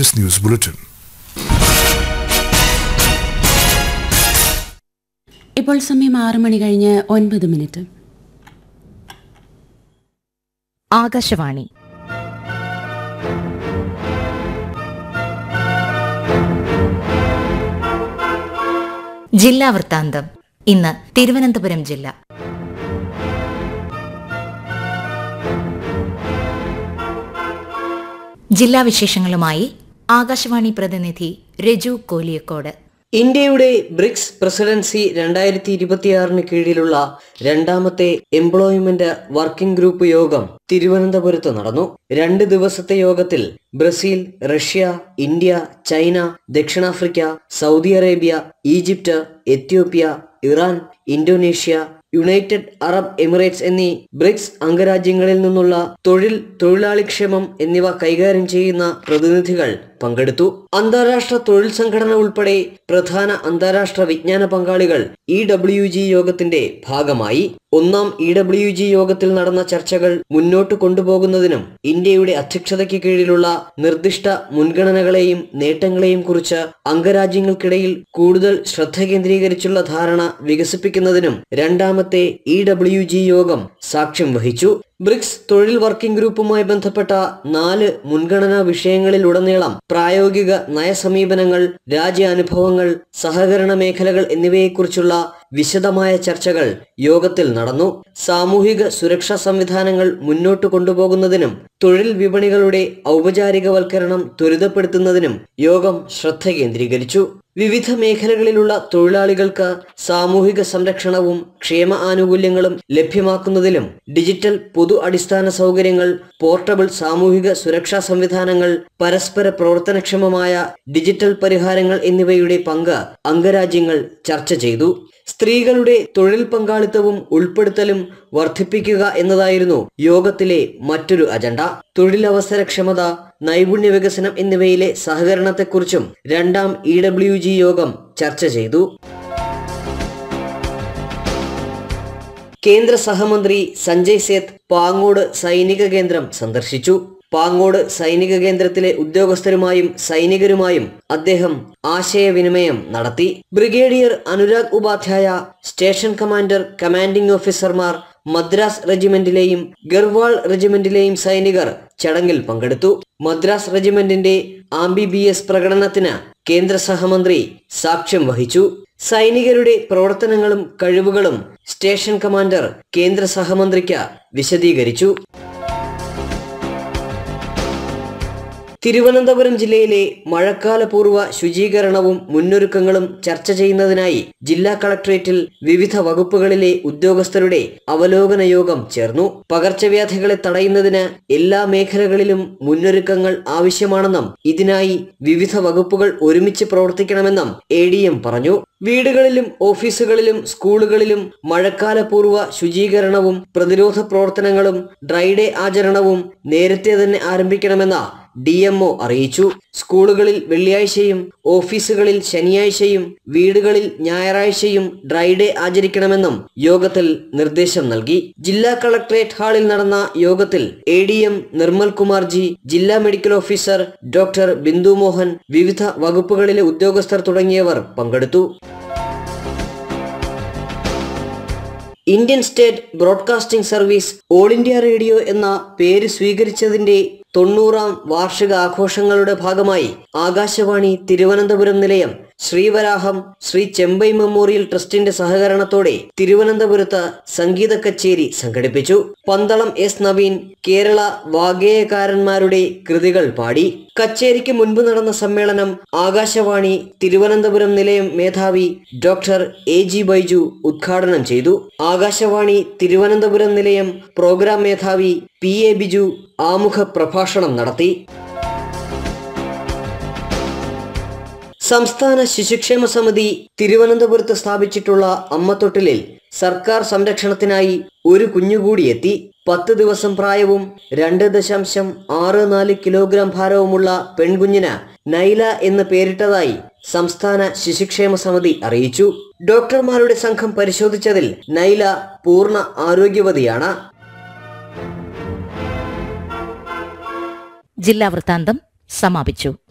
this news bulletin. ഇപ്പോൾ സമയം ആറ് മണി കഴിഞ്ഞ് ഒൻപത് മിനിറ്റ് ആകാശവാണി ജില്ലാ വൃത്താന്തം ഇന്ന് തിരുവനന്തപുരം ജില്ല ജില്ലാ വിശേഷങ്ങളുമായി ആകാശവാണി പ്രതിനിധി രജു കോലിയക്കോട് ഇന്ത്യയുടെ ബ്രിക്സ് പ്രസിഡൻസി രണ്ടായിരത്തി ഇരുപത്തിയാറിന് കീഴിലുള്ള രണ്ടാമത്തെ എംപ്ലോയ്മെന്റ് വർക്കിംഗ് ഗ്രൂപ്പ് യോഗം തിരുവനന്തപുരത്ത് നടന്നു രണ്ട് ദിവസത്തെ യോഗത്തിൽ ബ്രസീൽ റഷ്യ ഇന്ത്യ ചൈന ദക്ഷിണാഫ്രിക്ക Saudi Arabia Egypt Ethiopia Iran Indonesia United Arab Emirates എന്നീ ബ്രിക്സ് അംഗരാജ്യങ്ങളിൽ നിന്നുള്ള തൊഴിൽ തൊഴിലാളിക്ഷേമം എന്നിവ കൈകാര്യം ചെയ്യുന്ന പ്രതിനിധികൾ പങ്കെടുത്തു അന്താരാഷ്ട്ര തൊഴിൽ സംഘടന ഉൾപ്പെടെ പ്രധാന അന്താരാഷ്ട്ര വിജ്ഞാന പങ്കാളികൾ ഇ ഡബ്ല്യു ജി യോഗത്തിന്റെ ഭാഗമായി ഒന്നാം ഇ ഡബ്ല്യു ജി യോഗത്തിൽ നടന്ന ചർച്ചകൾ മുന്നോട്ട് കൊണ്ടുപോകുന്നതിനും ഇന്ത്യയുടെ അധ്യക്ഷതയ്ക്ക് കീഴിലുള്ള നിർദ്ദിഷ്ട മുൻഗണനകളെയും നേട്ടങ്ങളെയും കുറിച്ച് അംഗരാജ്യങ്ങൾക്കിടയിൽ കൂടുതൽ ശ്രദ്ധ കേന്ദ്രീകരിച്ചുള്ള ധാരണ വികസിപ്പിക്കുന്നതിനും രണ്ടാമത്തെ ഇ ഡബ്ല്യു ജി യോഗം സാക്ഷ്യം വഹിച്ചു ബ്രിക്സ് തൊഴിൽ വർക്കിംഗ് ഗ്രൂപ്പുമായി ബന്ധപ്പെട്ട നാല് മുൻഗണനാ വിഷയങ്ങളിലുടനീളം പ്രായോഗിക നയസമീപനങ്ങൾ രാജ്യാനുഭവങ്ങൾ സഹകരണ മേഖലകൾ എന്നിവയെക്കുറിച്ചുള്ള വിശദമായ ചർച്ചകൾ യോഗത്തിൽ നടന്നു സാമൂഹിക സുരക്ഷാ സംവിധാനങ്ങൾ മുന്നോട്ട് കൊണ്ടുപോകുന്നതിനും തൊഴിൽ വിപണികളുടെ ഔപചാരികവൽക്കരണം ത്വരിതപ്പെടുത്തുന്നതിനും യോഗം ശ്രദ്ധ കേന്ദ്രീകരിച്ചു വിവിധ മേഖലകളിലുള്ള തൊഴിലാളികൾക്ക് സാമൂഹിക സംരക്ഷണവും ക്ഷേമ ആനുകൂല്യങ്ങളും ലഭ്യമാക്കുന്നതിലും ഡിജിറ്റൽ പൊതു അടിസ്ഥാന സൗകര്യങ്ങൾ പോർട്ടബിൾ സാമൂഹിക സുരക്ഷാ സംവിധാനങ്ങൾ പരസ്പര പ്രവർത്തനക്ഷമമായ ഡിജിറ്റൽ പരിഹാരങ്ങൾ എന്നിവയുടെ പങ്ക് അംഗരാജ്യങ്ങൾ ചർച്ച ചെയ്തു സ്ത്രീകളുടെ തൊഴിൽ പങ്കാളിത്തവും ഉൾപ്പെടുത്തലും വർദ്ധിപ്പിക്കുക എന്നതായിരുന്നു യോഗത്തിലെ മറ്റൊരു അജണ്ട തൊഴിലവസരക്ഷമത നൈപുണ്യ വികസനം എന്നിവയിലെ സഹകരണത്തെക്കുറിച്ചും രണ്ടാം ഇ ഡബ്ല്യു ജി യോഗം ചർച്ച ചെയ്തു കേന്ദ്ര സഹമന്ത്രി സഞ്ജയ് സേത്ത് പാങ്ങോട് സൈനിക കേന്ദ്രം സന്ദർശിച്ചു പാങ്ങോട് സൈനിക കേന്ദ്രത്തിലെ ഉദ്യോഗസ്ഥരുമായും സൈനികരുമായും അദ്ദേഹം ആശയവിനിമയം നടത്തി brigadier Anurag Upadhyay station commander commanding ഓഫീസർമാർ മദ്രാസ് റെജിമെന്റിലെയും ഗർവാൾ റെജിമെന്റിലെയും സൈനികർ ചടങ്ങിൽ പങ്കെടുത്തു മദ്രാസ് റെജിമെന്റിന്റെ ആംബിബിഎസ് പ്രകടനത്തിന് കേന്ദ്ര സഹമന്ത്രി സാക്ഷ്യം വഹിച്ചു സൈനികരുടെ പ്രവർത്തനങ്ങളും കഴിവുകളും സ്റ്റേഷൻ കമാൻഡർ കേന്ദ്ര സഹമന്ത്രിക്ക് വിശദീകരിച്ചു തിരുവനന്തപുരം ജില്ലയിലെ മഴക്കാലപൂർവ്വ ശുചീകരണവും മുന്നൊരുക്കങ്ങളും ചർച്ച ചെയ്യുന്നതിനായി ജില്ലാ കളക്ടറേറ്റിൽ വിവിധ വകുപ്പുകളിലെ ഉദ്യോഗസ്ഥരുടെ അവലോകന യോഗം ചേർന്നു പകർച്ചവ്യാധികളെ തടയുന്നതിന് എല്ലാ മേഖലകളിലും മുന്നൊരുക്കങ്ങൾ ആവശ്യമാണെന്നും ഇതിനായി വിവിധ വകുപ്പുകൾ ഒരുമിച്ച് പ്രവർത്തിക്കണമെന്നും എ പറഞ്ഞു വീടുകളിലും ഓഫീസുകളിലും സ്കൂളുകളിലും മഴക്കാലപൂർവ്വ ശുചീകരണവും പ്രതിരോധ പ്രവർത്തനങ്ങളും ഡ്രൈഡേ ആചരണവും നേരത്തെ തന്നെ ആരംഭിക്കണമെന്ന ഡി എംഒ അറിയിച്ചു സ്കൂളുകളിൽ വെള്ളിയാഴ്ചയും ഓഫീസുകളിൽ ശനിയാഴ്ചയും വീടുകളിൽ ഞായറാഴ്ചയും ഡ്രൈഡേ ആചരിക്കണമെന്നും യോഗത്തിൽ നിർദ്ദേശം നൽകി ജില്ലാ കളക്ടറേറ്റ് ഹാളിൽ നടന്ന യോഗത്തിൽ A D M Nirmal Kumar G ജില്ലാ medical officer doctor Bindu Mohan വിവിധ വകുപ്പുകളിലെ ഉദ്യോഗസ്ഥർ തുടങ്ങിയവർ പങ്കെടുത്തു Indian state broadcasting service all India radio എന്ന പേര് സ്വീകരിച്ചതിന്റെ തൊണ്ണൂറാം വാർഷിക ആഘോഷങ്ങളുടെ ഭാഗമായി ആകാശവാണി തിരുവനന്തപുരം നിലയം ശ്രീവരാഹം ശ്രീ ചെമ്പൈ മെമ്മോറിയൽ ട്രസ്റ്റിന്റെ സഹകരണത്തോടെ തിരുവനന്തപുരത്ത് സംഗീത കച്ചേരി സംഘടിപ്പിച്ചു പന്തളം എസ് നവീൻ കേരള വാഗേയകാരന്മാരുടെ കൃതികൾ പാടി കച്ചേരിക്ക് മുൻപ് നടന്ന സമ്മേളനം ആകാശവാണി തിരുവനന്തപുരം നിലയം മേധാവി ഡോക്ടർ എ ജി ബൈജു ഉദ്ഘാടനം ചെയ്തു ആകാശവാണി തിരുവനന്തപുരം നിലയം പ്രോഗ്രാം മേധാവി പി എ ബിജു ആമുഖ പ്രഭാഷണം നടത്തി സംസ്ഥാന ശിശുക്ഷേമ സമിതി തിരുവനന്തപുരത്ത് സ്ഥാപിച്ചിട്ടുള്ള അമ്മത്തൊട്ടിലിൽ സർക്കാർ സംരക്ഷണത്തിനായി ഒരു കുഞ്ഞുകൂടി എത്തി പത്ത് ദിവസം പ്രായവും രണ്ട് ദശാംശം ആറ് നാല് കിലോഗ്രാം ഭാരവുമുള്ള പെൺകുഞ്ഞിന് നൈല എന്ന് പേരിട്ടതായി സംസ്ഥാന ശിശുക്ഷേമ സമിതി അറിയിച്ചു ഡോക്ടർമാരുടെ സംഘം പരിശോധിച്ചതിൽ നൈല പൂർണ്ണ ആരോഗ്യവതിയാണ് ജില്ലാ വൃത്താന്തം സമാപിച്ചു